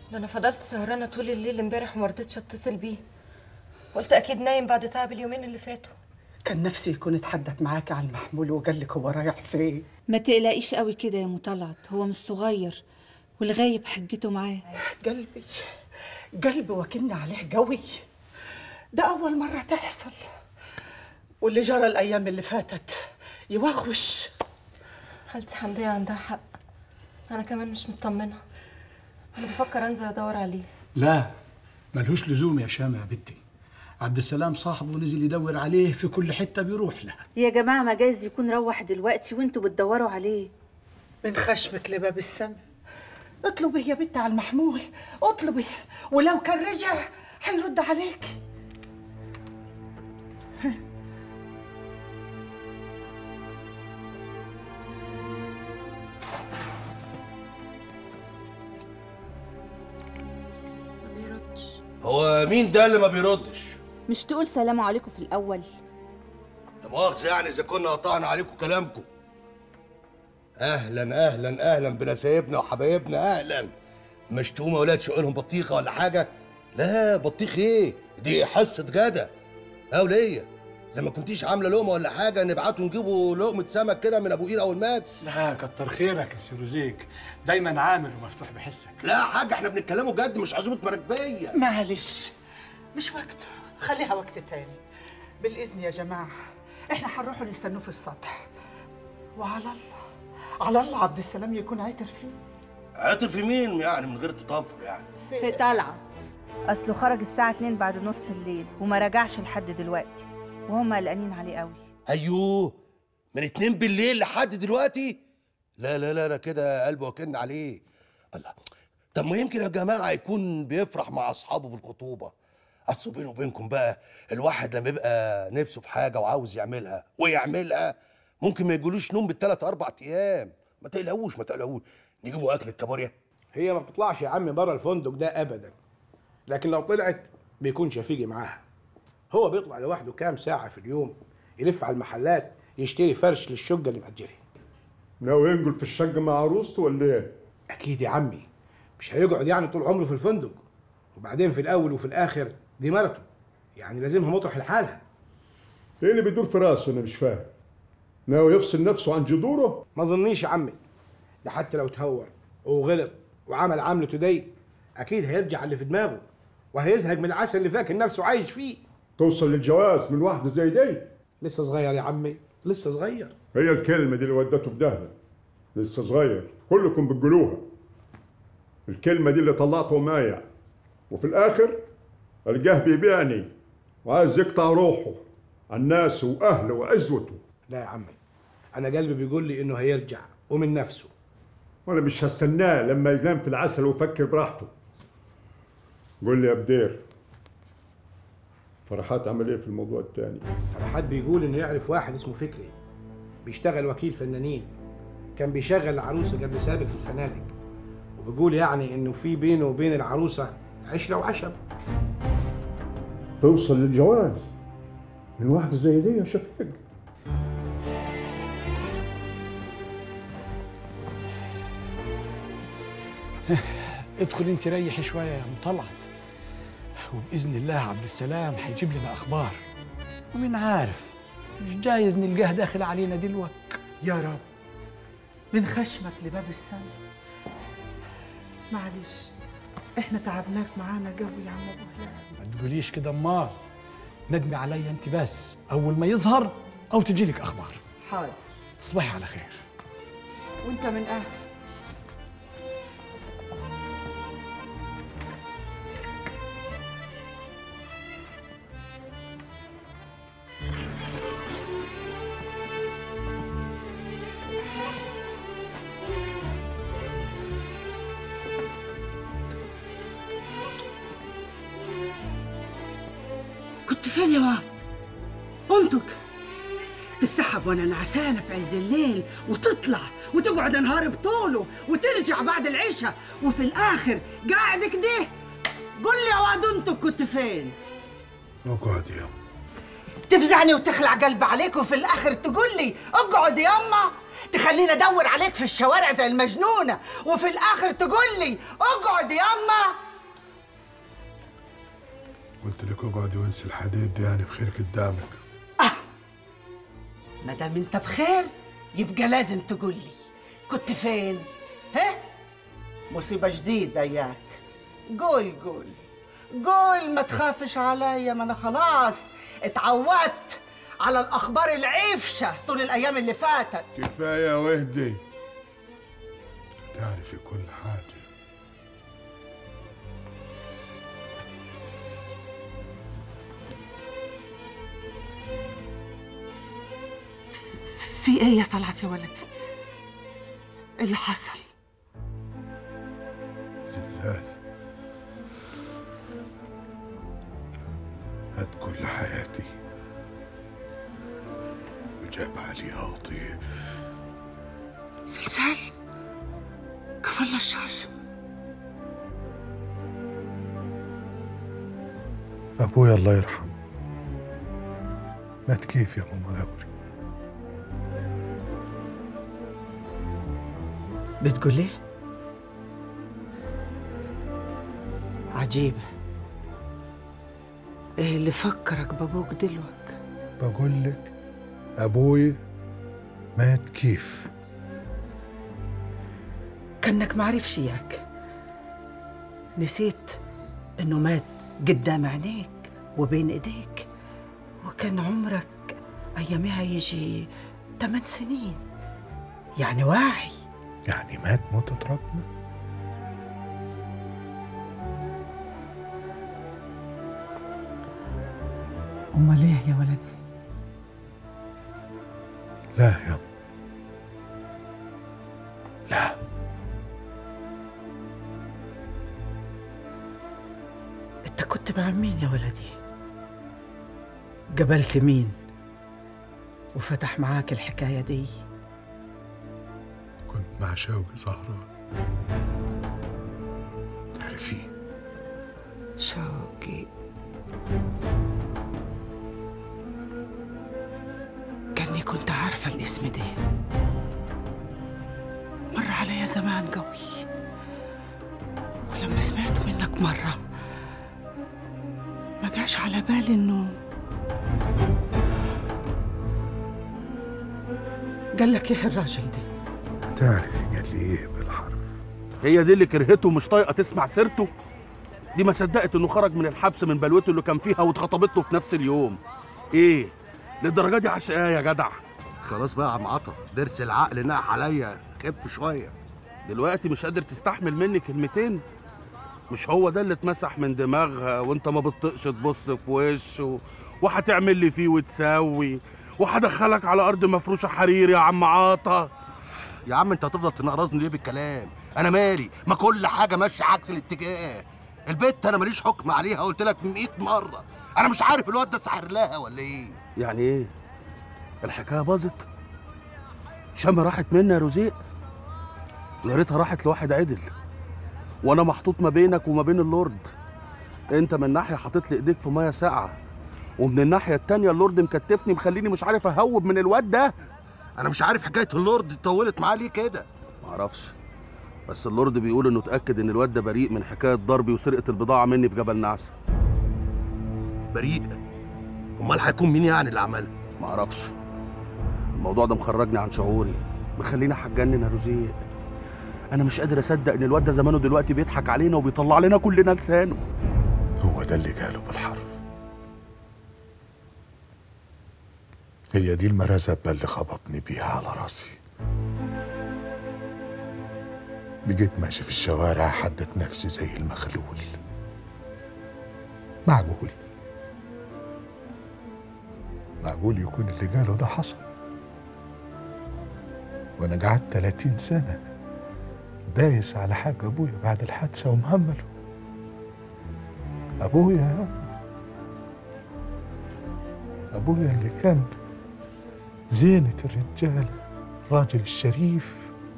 ده انا فضلت سهرانه طول الليل امبارح وما رضيتش اتصل بيه قلت اكيد نايم بعد تعب اليومين اللي فاتوا كان نفسي يكون اتحدث معاك على المحمول وقال لك هو رايح فين ما تقلقيش قوي كده يا مطلعت هو مش صغير والغايب حجته معاه قلبي قلبي وكلني عليه قوي ده أول مرة تحصل واللي جرى الأيام اللي فاتت يوغوش خالتي حمدية عندها حق انا كمان مش مطمنه انا بفكر انزل ادور عليه لا ملهوش لزوم يا شامة يا بنتي عبد السلام صاحبه نزل يدور عليه في كل حتة بيروح لها يا جماعة ما جايز يكون روح دلوقتي وانتوا بتدوروا عليه من خشمك لباب السما اطلبي يا بنت على المحمول اطلبي ولو كان رجع هيرد عليك ما بيردش هو مين ده اللي ما بيردش؟ مش تقول سلام عليكم في الأول لا مؤاخذة يعني إذا كنا قطعنا عليكم كلامكم. أهلا أهلا أهلا بنسايبنا وحبايبنا أهلا. مش تقوموا أولاد شقلهم بطيخة ولا حاجة؟ لا بطيخ إيه؟ دي حصة غدا. أه ولية زي ما كنتيش عاملة لقمة ولا حاجة نبعتوا نجيبوا لقمة سمك كده من أبو قير أول مات. لا كتر خيرك يا سيروزيك دايما عامل ومفتوح بحسك لا يا حاج احنا بنتكلموا جد مش عزومة مراكبية. معلش مش وقته خليها وقت تاني بالإذن يا جماعة احنا هنروحوا نستنوه في السطح وعلى الله على الله عبد السلام يكون عاتر فيه عاطر في مين يعني من غير تطفل يعني؟ في طلعت أصله خرج الساعة 2 بعد نص الليل وما رجعش لحد دلوقتي وهم قلقانين عليه قوي ايوه من اتنين بالليل لحد دلوقتي لا لا لا انا كده قلبي واكلني عليه الله طب ما يمكن يا جماعه يكون بيفرح مع اصحابه بالخطوبه اصل بينه وبينكم بقى الواحد لما يبقى نفسه في حاجه وعاوز يعملها ويعملها ممكن ما يجولوش نوم بالثلاث اربع ايام ما تقلقوش ما تقلقوش نجيبوا اكله كابوريا هي ما بتطلعش يا عم بره الفندق ده ابدا لكن لو طلعت بيكون شفيقي معاها هو بيطلع لوحده كام ساعه في اليوم يلف على المحلات يشتري فرش للشقه اللي مأجرها ناوي ينقل في الشقة مع عروسته ولا ايه؟ اكيد يا عمي مش هيقعد يعني طول عمره في الفندق وبعدين في الاول وفي الاخر دي مرته يعني لازمها مطرح لحالها ايه اللي بيدور في راسه انا مش فاهم ناوي يفصل نفسه عن جذوره؟ ما ظنيش يا عمي ده حتى لو تهور وغلط وعمل عملته دي اكيد هيرجع اللي في دماغه وهيزهق من العسل اللي فاكر نفسه عايش فيه توصل للجواز من واحدة زي دي لسه صغير يا عمي لسه صغير هي الكلمة دي اللي ودته في دهنة لسه صغير كلكم بتقولوها الكلمة دي اللي طلعته مايع وفي الآخر الجاه بيبيعني وعايز يقطع روحه عن ناسه وأهله وعزوته لا يا عمي انا قلبي بيقول لي انه هيرجع ومن نفسه وأنا مش هستناه لما ينام في العسل ويفكر براحته قول لي يا بدير فرحات عمل ايه في الموضوع التاني فرحات بيقول انه يعرف واحد اسمه فكري بيشتغل وكيل فنانين كان بيشغل العروسه قبل سابق في الفنادق وبيقول يعني انه في بينه وبين العروسه عشره وعشم توصل للجواز من واحدة زي دي يا شفيق ادخل انت ريح شوية يا مطلعت وبإذن الله عبد السلام هيجيب لنا أخبار ومين عارف مش جايز نلقاه داخل علينا دلوقتي يا رب من خشمك لباب السما معلش احنا تعبناك معانا قوي يا عم ابو هلال ما تقوليش كده امال ندمي عليا انت بس اول ما يظهر او تجيلك اخبار حاضر تصبحي على خير وانت من اهل كنت فين يا واد؟ انطق تتسحب وانا نعسانه في عز الليل وتطلع وتقعد نهار بطوله وترجع بعد العشاء وفي الاخر قاعد كده قول لي يا واد انت كنت فين؟ اقعد يا تفزعني وتخلع قلبي عليك وفي الاخر تقول لي اقعد ياما تخليني ادور عليك في الشوارع زي المجنونه وفي الاخر تقول لي اقعد ياما قلت لك اقعدي وانسي الحديد دي يعني بخير قدامك ما دام انت بخير يبقى لازم تقول لي كنت فين ها مصيبة جديدة اياك قول قول قول ما تخافش عليا ما انا خلاص اتعودت على الاخبار العفشة طول الايام اللي فاتت كفايه واهدي تعرفي كل حاجه في ايه يا طلعت يا ولدي إيه اللي حصل زلزال هات كل حياتي وجاب عليها وطيه زلزال كفل الشر ابويا الله يرحمه مات كيف يا ماما غوري بتقول ايه عجيبة ايه اللي فكرك بابوك دلوقتي بقول لك ابويا مات كيف كأنك معرفش ياك نسيت انه مات قدام عينيك وبين ايديك وكان عمرك ايامها يجي ثمان سنين يعني واعي يعني مات موتة ربنا امال ايه يا ولدي لا يا لا انت كنت مع مين يا ولدي قبلت مين وفتح معاك الحكاية دي كنت مع شوقي زهران تعرفيه شوقي كأني كنت عارفة الاسم ده مر عليا زمان قوي ولما سمعت منك مرة ما جاش على بالي انه قال لك ايه الراجل ده تعرفي قال لي ايه بالحرف هي دي اللي كرهته ومش طايقه تسمع سيرته دي ما صدقت انه خرج من الحبس من بلوته اللي كان فيها واتخطبت له في نفس اليوم ايه للدرجه دي عشقاه يا جدع خلاص بقى يا عم عطا درس العقل نقح عليا خف شويه دلوقتي مش قادر تستحمل مني كلمتين مش هو ده اللي اتمسح من دماغها وانت ما بتطقش تبص في وشه وهتعمل لي فيه وتسوي وهدخلك على ارض مفروشه حرير يا عم عاطا يا عم انت هتفضل تنقرصني ليه بالكلام انا مالي ما كل حاجه ماشيه عكس الاتجاه البت انا ماليش حكم عليها قلت لك 100 مره انا مش عارف الواد ده ساحر لها ولا ايه يعني ايه الحكايه باظت شامه راحت مني يا رزيق يا ريتها راحت لواحد عدل وانا محطوط ما بينك وما بين اللورد انت من ناحيه حاطط لي ايديك في ميه ساقعه ومن الناحيه التانيه اللورد مكتفني مخليني مش عارف اهوب من الواد ده انا مش عارف حكايه اللورد طولت معاه ليه كده معرفش بس اللورد بيقول انه اتاكد ان الواد ده بريء من حكايه ضربي وسرقه البضاعه مني في جبل نعسه بريء امال هيكون مين يعني اللي عملها معرفش الموضوع ده مخرجني عن شعوري مخليني هتجنن يا رزيق انا مش قادر اصدق ان الواد ده زمانه دلوقتي بيضحك علينا وبيطلع لنا كلنا لسانه هو ده اللي قاله بالحرف هي دي المرزبة اللي خبطني بيها على راسي بقيت ماشي في الشوارع حدت نفسي زي المخلول معقول معقول يكون اللي قاله ده حصل وانا قعدت 30 سنة دايس على حاج ابويا بعد الحادثة ومهمله ابويا ابويا اللي كان زينة الرجال الراجل الشريف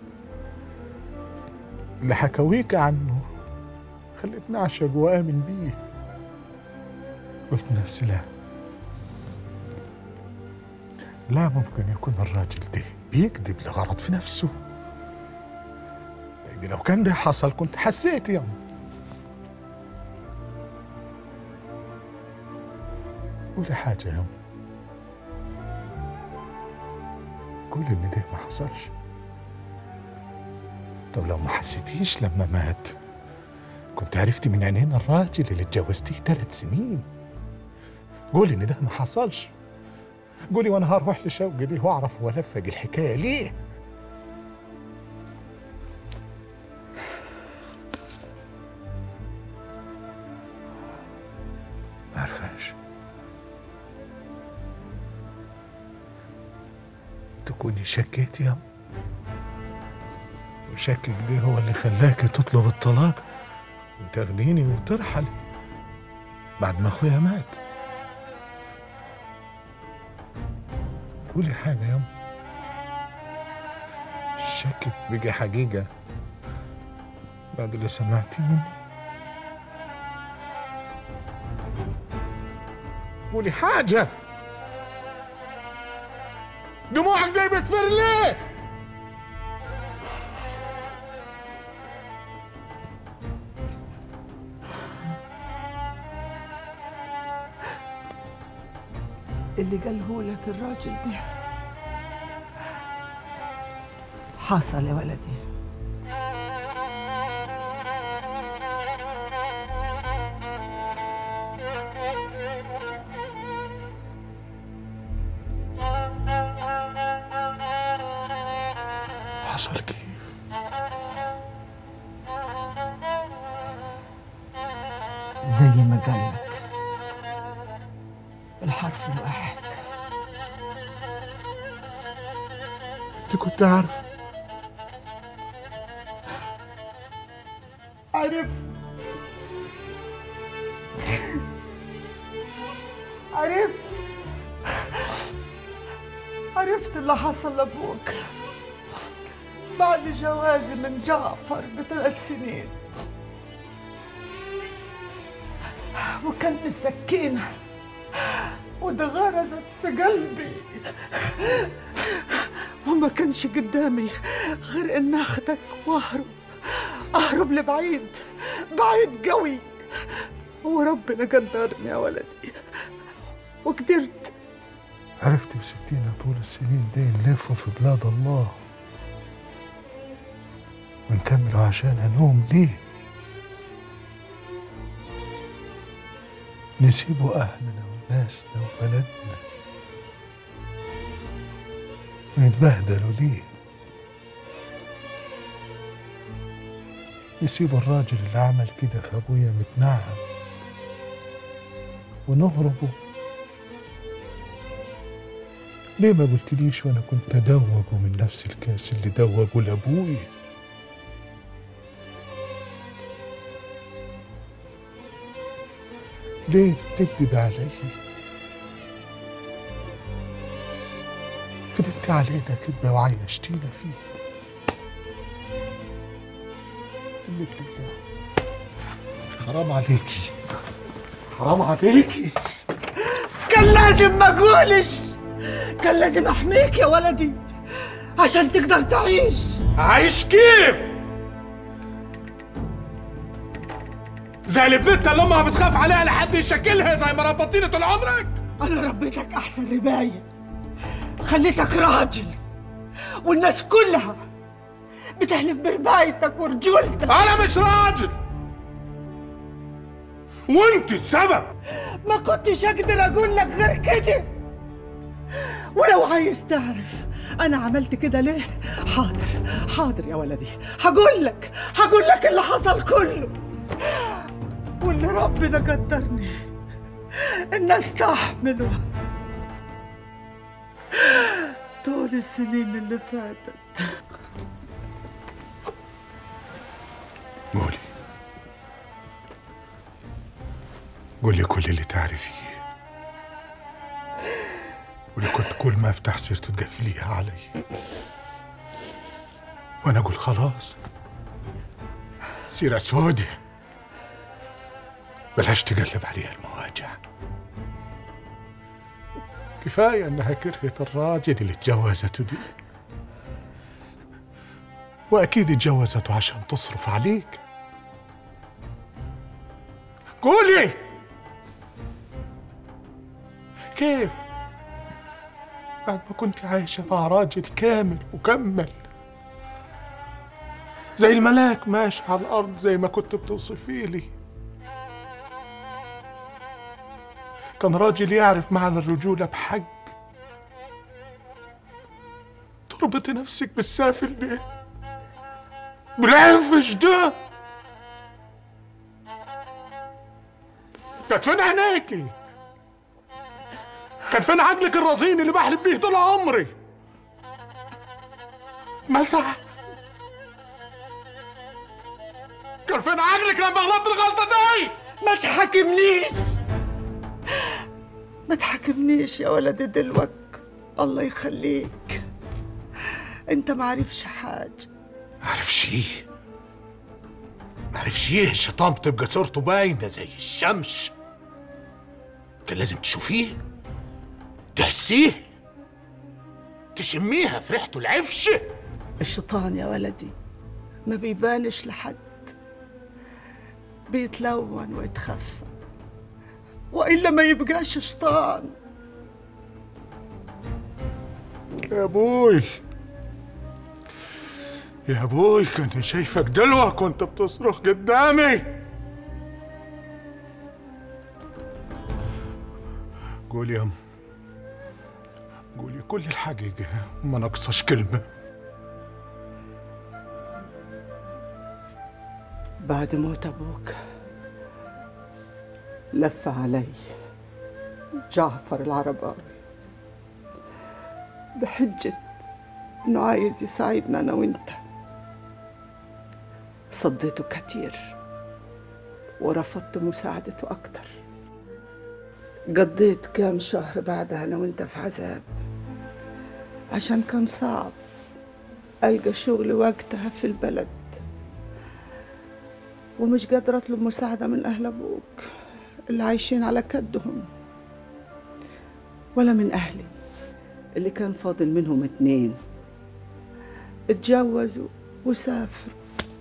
اللي حكاويك عنه خلتني أعشق وآمن بيه قلت نفسي لا لا ممكن يكون الراجل ده بيكذب لغرض في نفسه لأن لو كان ده حصل كنت حسيت يوم قولي حاجة يا أم قولي إن ده ما حصلش طب لو ما حسيتيش لما مات كنت عرفتي من عينين الراجل اللي اتجوزتيه ثلاث سنين قولي إن ده ما حصلش قولي وأنا هروح لشوقي دي وأعرف هو لفق الحكاية ليه ما عرفاش تكوني شكيتي يا أم وشكك ده هو اللي خلاكي تطلب الطلاق وتاخديني وترحلي بعد ما اخويا مات قولي حاجة يا أم شكك بقى حقيقة بعد اللي سمعتيه مني قولي حاجة دموعك داي بتفر ليه؟ اللي قاله لك الراجل ده حصل يا ولدي حصل كيف؟ زي ما قال لك الحرف الواحد انت كنت عارف عرف عرف عرفت اللي حصل لابوك بعد جوازي من جعفر بثلاث سنين وكان السكينة واتغرزت في قلبي وما كانش قدامي غير ان اخدك واهرب اهرب لبعيد بعيد قوي وربنا قدرني يا ولدي وقدرت عرفتي وسبتينا طول السنين دي نلف في بلاد الله ونكملوا عشان نوم ليه نسيبوا أهلنا وناسنا وبلدنا ونتبهدلوا ليه نسيبوا الراجل اللي عمل كده في أبويا متنعم ونهربوا ليه ما قلتليش وانا كنت ادوجه من نفس الكاس اللي دوجه لابويا ليه تكذب علي كذبت علينا كذبة وعيشتينا فيها قلت لله حرام عليكي حرام عليكي كان لازم ما اقولش كان لازم احميك يا ولدي عشان تقدر تعيش عايش كيف؟ زي البنت اللي امها بتخاف عليها لحد يشكلها زي ما ربطيني طول عمرك انا ربيتك احسن ربايه خليتك راجل والناس كلها بتحلف بربايتك ورجولتك انا مش راجل وانت السبب ما كنتش اقدر اقول لك غير كده ولو عايز تعرف انا عملت كده ليه حاضر حاضر يا ولدي هقول لك هقول لك اللي حصل كله واللي ربنا قدرني ان استحمله طول السنين اللي فاتت قولي قولي كل اللي تعرفيه واللي كنت كل ما افتح سيرته تقفليها علي وانا اقول خلاص سيرة سودة بلاش تقلب عليها المواجع كفاية انها كرهت الراجل اللي اتجوزته دي واكيد اتجوزته عشان تصرف عليك قولي كيف بعد ما كنت عايشة مع راجل كامل مكمل زي الملاك ماشي على الأرض زي ما كنت بتوصفي لي كان راجل يعرف معنى الرجولة بحق تربطي نفسك بالسافل ده بالعفش ده كانت فين عينيكي كان فين عقلك الرزين اللي بحلم بيه طول عمري مسح كان فين عقلك لما غلطت الغلطة دي ما تحاكمنيش ما تحاكمنيش يا ولدي دلوك الله يخليك انت ما عارفش حاجه معرفش ايه معرفش ايه الشيطان بتبقى صورته باينه زي الشمس كان لازم تشوفيه تحسيه تشميها في ريحته العفشه الشيطان يا ولدي ما بيبانش لحد بيتلون ويتخفى والا ما يبقاش شيطان يا ابوي يا ابوي كنت شايفك دلوة كنت بتصرخ قدامي قول يا ام قولي كل الحقيقة ما نقصش كلمة بعد موت ابوك لف علي جعفر العرباوي بحجة انه عايز يساعدنا انا وانت صديته كتير ورفضت مساعدته اكتر قضيت كام شهر بعدها انا وانت في عذاب عشان كان صعب القى شغل وقتها في البلد ومش قادرة أطلب مساعدة من أهل أبوك اللي عايشين على كدهم ولا من أهلي اللي كان فاضل منهم اتنين اتجوزوا وسافروا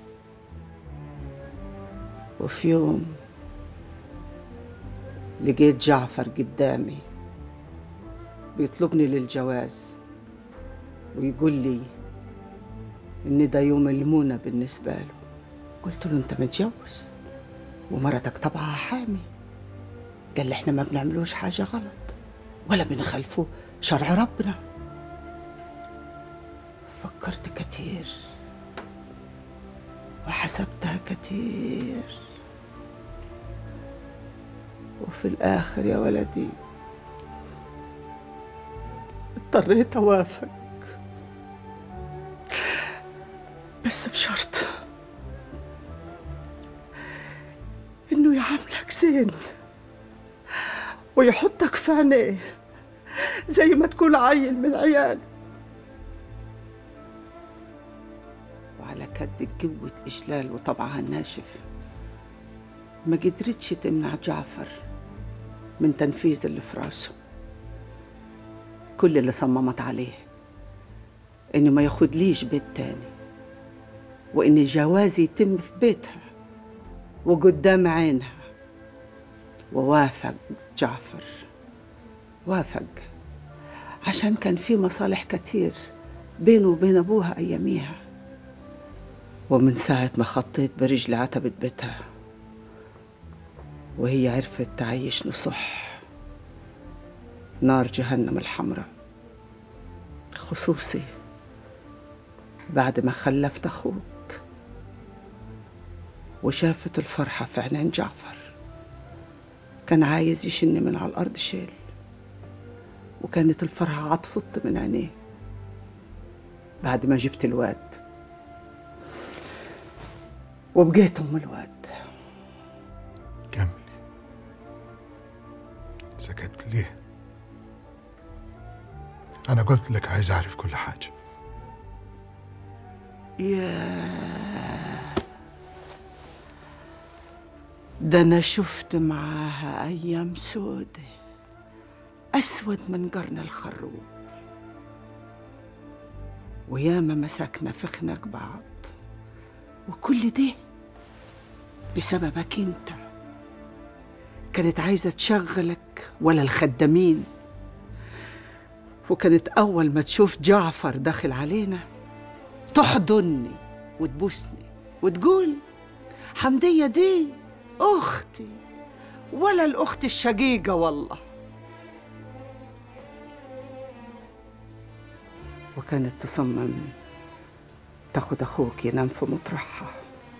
وفي يوم لقيت جعفر قدامي بيطلبني للجواز ويقول لي إن ده يوم المونة بالنسبة له قلت له انت متجوز ومرتك طبعها حامي قال لي احنا ما بنعملوش حاجة غلط ولا بنخالفه شرع ربنا فكرت كتير وحسبتها كتير وفي الآخر يا ولدي اضطريت أوافق بس بشرط انه يعاملك زين ويحطك في عينيه زي ما تكون عيل من عياله وعلى كد قوة إجلال وطبعها الناشف ما قدرتش تمنع جعفر من تنفيذ اللي في راسه كل اللي صممت عليه إنه ما ياخدليش بيت تاني وإن جوازي يتم في بيتها وقدام عينها ووافق جعفر وافق عشان كان في مصالح كتير بينه وبين أبوها أياميها ومن ساعة ما خطيت برجل عتبة بيتها وهي عرفت تعيشني صح نار جهنم الحمراء خصوصي بعد ما خلفت أخوك وشافت الفرحة في عينين جعفر كان عايز يشن من على الأرض شيل وكانت الفرحة عطفت من عينيه بعد ما جبت الواد وبقيت أم الواد كملي سكت ليه أنا قلت لك عايز أعرف كل حاجة ياه ده أنا شفت معاها أيام سودة أسود من قرن الخروب وياما مسكنا في خناق بعض وكل ده بسببك انت كانت عايزة تشغلك ولا الخدامين وكانت أول ما تشوف جعفر داخل علينا تحضني وتبوسني وتقول حمدية دي أختي ولا الأخت الشقيقة والله وكانت تصمم تاخد أخوك ينام في مطرحها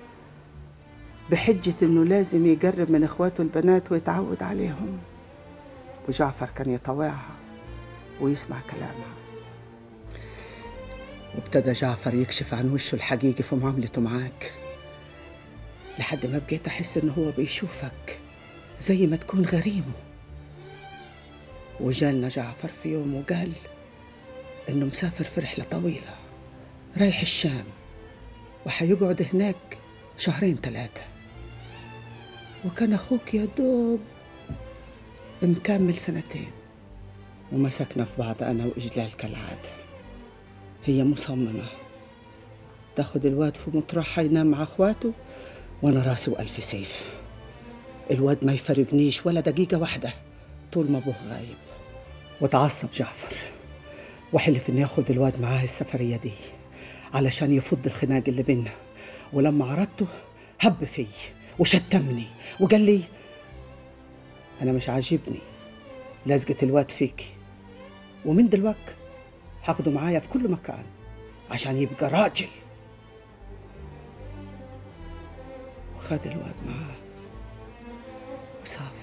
بحجة إنه لازم يقرب من إخواته البنات ويتعود عليهم وجعفر كان يطوعها ويسمع كلامها وابتدى جعفر يكشف عن وشه الحقيقي في معاملته معاك لحد ما بقيت أحس إنه هو بيشوفك زي ما تكون غريمه وجالنا جعفر في يوم وقال إنه مسافر في رحلة طويلة رايح الشام وحيقعد هناك شهرين ثلاثة وكان أخوك يا دوب مكمل سنتين ومسكنا في بعض أنا وإجلال كالعادة هي مصممة تاخد الواد في مطرحها ينام مع أخواته وأنا راسي وألف سيف الواد ما يفارقنيش ولا دقيقة واحدة طول ما أبوه غايب وتعصب جعفر وحلف إنه ياخد الواد معاه السفرية دي علشان يفض الخناق اللي بينا ولما عرضته هب في وشتمني وقال لي أنا مش عاجبني لازقة الواد فيكي ومن دلوقتي هاخده معايا في كل مكان عشان يبقى راجل وخد الواد معاه وسافر